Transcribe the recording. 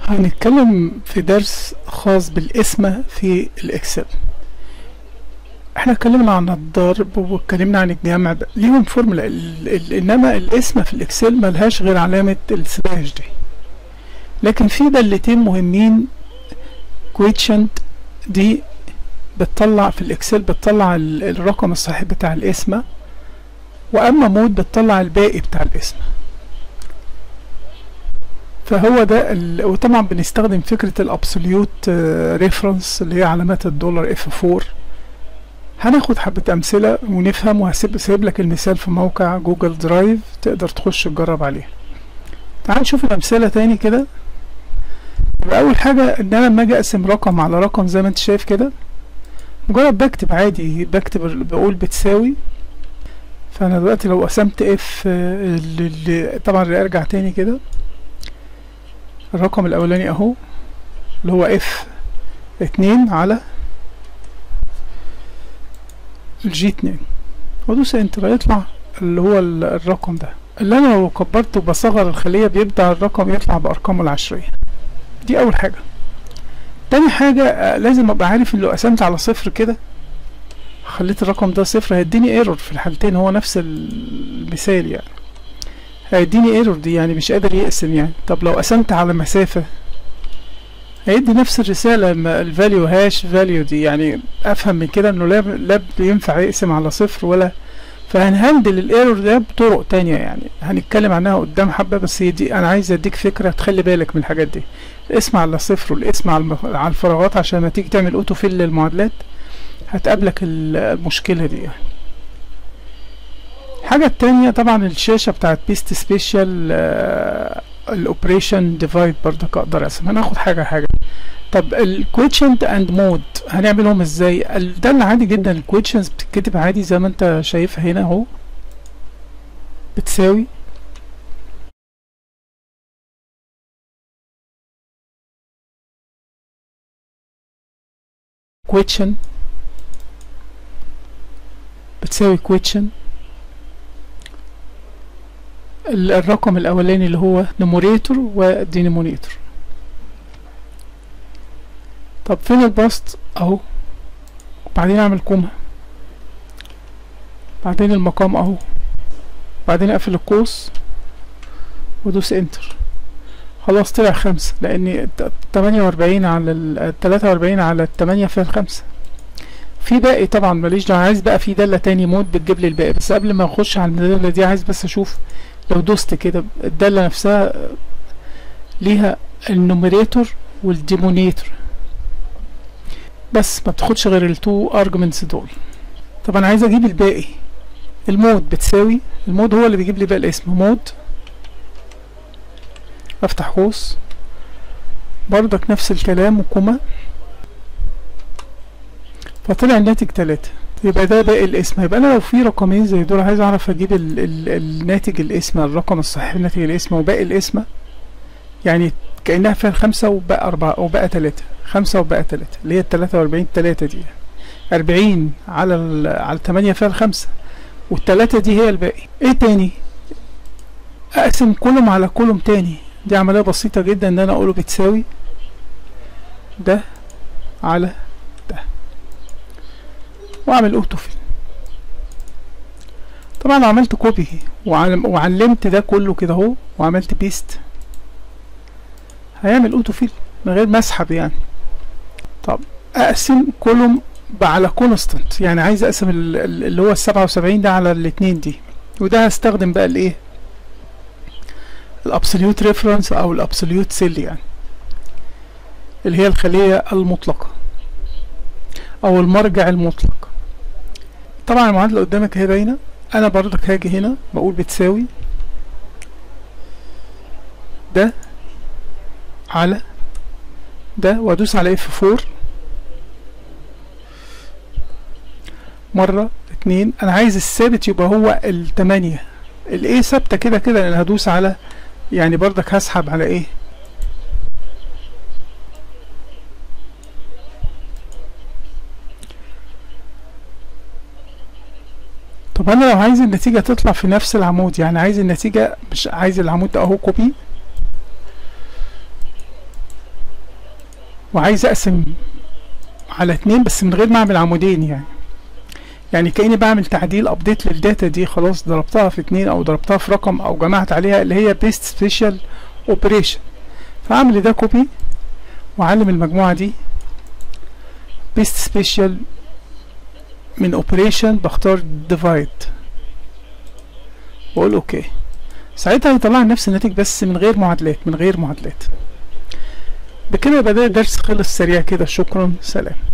هنتكلم في درس خاص بالقسمة في الإكسل احنا اتكلمنا عن الضرب واتكلمنا عن الجمع ب- ليهم فورمولا ال- ال- انما القسمة في الإكسل ملهاش غير علامة السلاش دي لكن في دالتين مهمين كويتشنت دي بتطلع في الإكسل بتطلع ال- الرقم الصحيح بتاع القسمة وأما مود بتطلع الباقي بتاع القسمة فهو ده ال... وطبعا بنستخدم فكرة الابسوليوت ريفرنس اللي هي علامات الدولار اف 4 هناخد حبة أمثلة ونفهم وهسيب سايب لك المثال في موقع جوجل درايف تقدر تخش تجرب عليه تعال نشوف الأمثلة تاني كده يبقى أول حاجة إن أنا لما أجي أقسم رقم على رقم زي ما أنت شايف كده مجرد بكتب عادي بكتب بقول بتساوي فأنا دلوقتي لو قسمت اف اللي طبعا ارجع تاني كده الرقم الأولاني أهو اللي هو اف اتنين على الجي اتنين وادوس انتر هيطلع اللي هو ال- الرقم ده اللي انا لو كبرت وبصغر الخلية بيبدأ الرقم يطلع بأرقامه العشرية دي أول حاجة تاني حاجة آه، لازم أبقى عارف إن لو قسمت على صفر كده خليت الرقم ده صفر هيديني ايرور في الحالتين هو نفس المثال يعني هيديني ايرور دي يعني مش قادر يقسم يعني طب لو قسمت على مسافة هيدي نفس الرسالة ما الفاليو هاش فاليو دي يعني افهم من كده انه لا لا ينفع يقسم على صفر ولا فهنهندل الايرور ده بطرق تانية يعني هنتكلم عنها قدام حبة بس هي دي انا عايز اديك فكرة تخلي بالك من الحاجات دي الاسم على صفر والاسم على المف... على الفراغات عشان لما تيجي تعمل اوتو فيل للمعادلات هتقابلك ال- المشكلة دي يعني. الحاجة التانية طبعا الشاشة بتاعت بيست سبيشال الاوبريشن ديفايد برضك اقدر اقسم هناخد حاجة حاجة طب الكويتشنت اند مود هنعملهم ازاي ال- ده اللي عادي جدا الكويتشنز بتتكتب عادي زي ما انت شايفها هنا اهو بتساوي كويتشن بتساوي كويتشن ال- الرقم الأولاني اللي هو نوميريتور ودينومينيتور طب فين البسط أهو بعدين أعمل كومة بعدين المقام أهو بعدين أقفل القوس وأدوس انتر خلاص طلع خمسة لأن تمانية وأربعين على التلاتة وأربعين على التمانية فيها الخمسة في باقي طبعا ماليش دعوة عايز بقى في دالة تاني مود بتجيب لي الباقي بس قبل ما اخش على الدالة دي عايز بس اشوف لو دوست كده الدالة نفسها آه، ليها النوميريتور والديمونيتور بس ما بتاخدش غير التو ارجمنتس دول طب انا عايز اجيب الباقي المود بتساوي المود هو اللي بيجيب لي بقى الاسم مود افتح قوس برضك نفس الكلام وكوما فطلع الناتج تلاتة يبقى ده باقي الاسم يبقى انا لو في رقمين زي دول عايز اعرف اجيب ال ال الناتج الاسم الرقم الصحيح ناتج الاسم وباقي الاسم يعني كأنها فيها خمسة وبقى أربعة وبقى تلاتة خمسة وبقى تلاتة اللي هي التلاتة وأربعين تلاتة دي أربعين على ال على التمانية فيها الخمسة والتلاتة دي هي الباقي ايه تاني اقسم كولوم على كولوم تاني دي عملية بسيطة جدا ان انا اقوله بتساوي ده على ده واعمل اوتو فيل طبعا عملت كوبي وعلم وعلمت ده كله كده اهو وعملت بيست هيعمل اوتو فيل من غير ما اسحب يعني طب اقسم كولوم على كونستانت يعني عايز اقسم ال- ال- اللي هو السبعة وسبعين ده على الاتنين دي وده هستخدم بقى الايه الابسوليوت ريفرنس او الابسوليوت سيل يعني اللي هي الخلية المطلقة او المرجع المطلق طبعا المعادلة قدامك اهي باينة انا برضك هاجي هنا بقول بتساوي ده على ده وادوس على اف 4 مرة اتنين انا عايز الثابت يبقى هو التمانية الايه ثابتة كده كده انا هدوس على يعني برضك هسحب على ايه طب انا لو عايز النتيجة تطلع في نفس العمود يعني عايز النتيجة مش عايز العمود ده اهو كوبي وعايز اقسم على اتنين بس من غير ما اعمل عمودين يعني يعني كأني بعمل تعديل ابديت للداتا دي خلاص ضربتها في اتنين او ضربتها في رقم او جمعت عليها اللي هي بيست سبيشال اوبريشن فاعمل ده كوبي واعلم المجموعة دي بيست سبيشال من اوبريشن بختار ديفايد واقول اوكي ساعتها هيطلع نفس الناتج بس من غير معادلات من غير معادلات بكده يبقى ده درس خلص سريع كده شكرا سلام